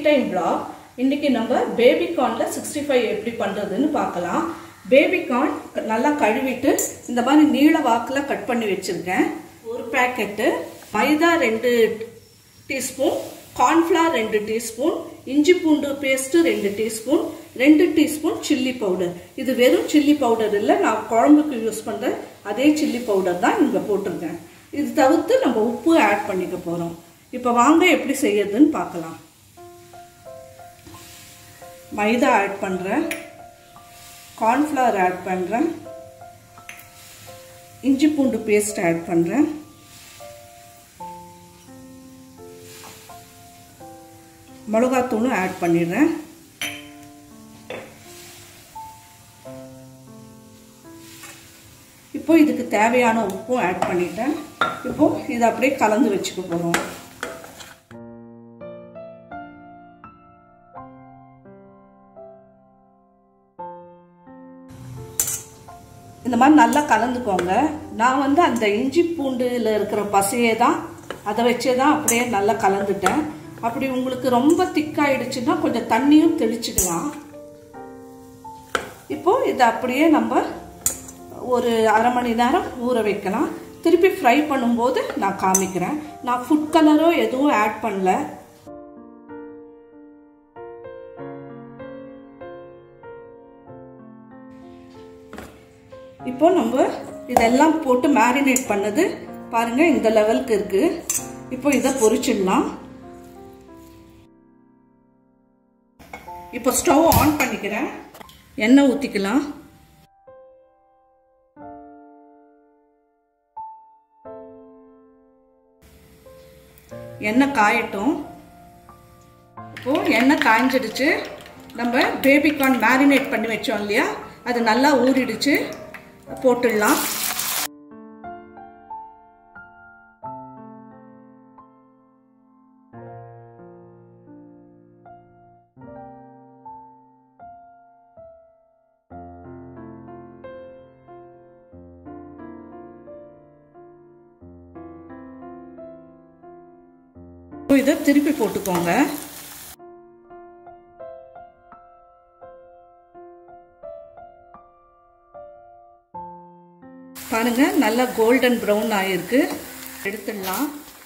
time black இன்னைக்கு நம்ம baby கார்னில் sixty five எப்படி பண்ணுறதுன்னு பார்க்கலாம் பேபி கார்ன் நல்லா கழுவிட்டு இந்த மாதிரி நீள வாக்கில் கட் பண்ணி வச்சுருக்கேன் ஒரு பேக்கெட்டு மைதா ரெண்டு டீஸ்பூன் கார்ன்ஃப்ளவர் ரெண்டு டீஸ்பூன் இஞ்சி பூண்டு பேஸ்ட்டு ரெண்டு டீஸ்பூன் ரெண்டு டீஸ்பூன் சில்லி பவுடர் இது வெறும் சில்லி பவுடர் இல்லை நான் குழம்புக்கு யூஸ் பண்ணுற அதே சில்லி பவுடர் தான் இங்கே போட்டிருக்கேன் இது தவிர்த்து நம்ம உப்பு ஆட் பண்ணிக்க போகிறோம் இப்போ வாங்க எப்படி செய்யறதுன்னு பார்க்கலாம் மைதா ஆட் பண்ணுறேன் கார்ன்ஃப்ளவர் ஆட் பண்ணுறேன் இஞ்சி பூண்டு பேஸ்ட் ஆட் பண்ணுறேன் மிளகாத்தூளும் ஆட் பண்ணிடுறேன் இப்போ இதுக்கு தேவையான உப்பும் ஆட் பண்ணிட்டேன் இப்போ இதை அப்படியே கலந்து வச்சுக்க போகிறோம் இந்த மாதிரி நல்லா கலந்துக்கோங்க நான் வந்து அந்த இஞ்சி பூண்டில் இருக்கிற பசையே தான் அதை வச்சே தான் அப்படியே நல்லா கலந்துட்டேன் அப்படி உங்களுக்கு ரொம்ப திக்காயிடுச்சுன்னா கொஞ்சம் தண்ணியும் தெளிச்சுக்கலாம் இப்போ இதை அப்படியே நம்ம ஒரு அரை மணி நேரம் ஊற வைக்கலாம் திருப்பி ஃப்ரை பண்ணும்போது நான் காமிக்கிறேன் நான் ஃபுட் கலரோ எதுவும் ஆட் பண்ணல இப்போ நம்ம இதெல்லாம் போட்டு மேரினேட் பண்ணது பாருங்க இந்த லெவலுக்கு இருக்கு இப்போ இதை பொரிச்சிடலாம் இப்போ ஸ்டவ் ஆன் பண்ணிக்கிறேன் எண்ணெய் ஊற்றிக்கலாம் எண்ணெய் காயட்டும் இப்போ எண்ணெய் காய்ஞ்சிடுச்சு நம்ம பேபிகார்ன் மேரினேட் பண்ணி வச்சோம் இல்லையா அது நல்லா ஊறிடுச்சு போட்டுடலாம் இதை திருப்பி போட்டுக்கோங்க பாருங்க நல்லா கோல்டன் ப்ரௌன் ஆயிருக்கு எடுத்துடலாம்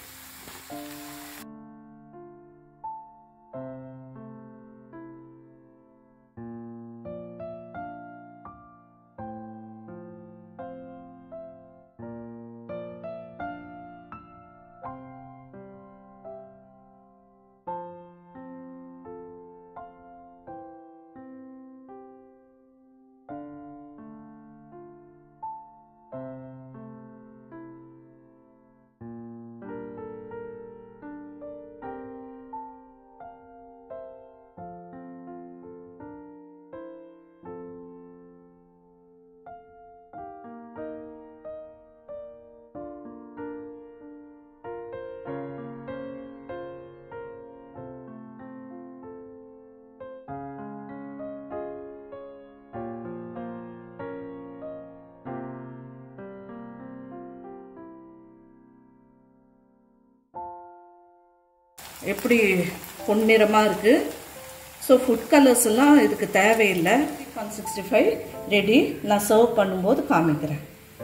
எப்படி பொன்னிறமாக இருக்குது ஸோ ஃபுட் கலர்ஸ் எல்லாம் இதுக்கு தேவையில்லை ஒன் சிக்ஸ்டி ஃபைவ் ரெடி நான் சர்வ் பண்ணும்போது காமிக்கிறேன்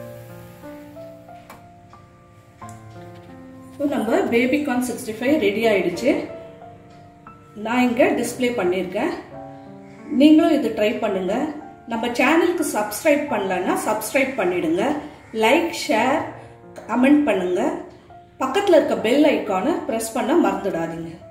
ஸோ நம்ம பேபிகார்ன் சிக்ஸ்டி ஃபைவ் ரெடி ஆயிடுச்சு நான் இங்கே டிஸ்பிளே பண்ணியிருக்கேன் நீங்களும் இது ட்ரை பண்ணுங்க நம்ம சேனலுக்கு சப்ஸ்கிரைப் பண்ணலன்னா சப்ஸ்கிரைப் பண்ணிடுங்க லைக் ஷேர் கமெண்ட் பண்ணுங்க பக்கத்தில் இருக்க பெல் ஐக்கானை ப்ரெஸ் பண்ண மறந்துடாதீங்க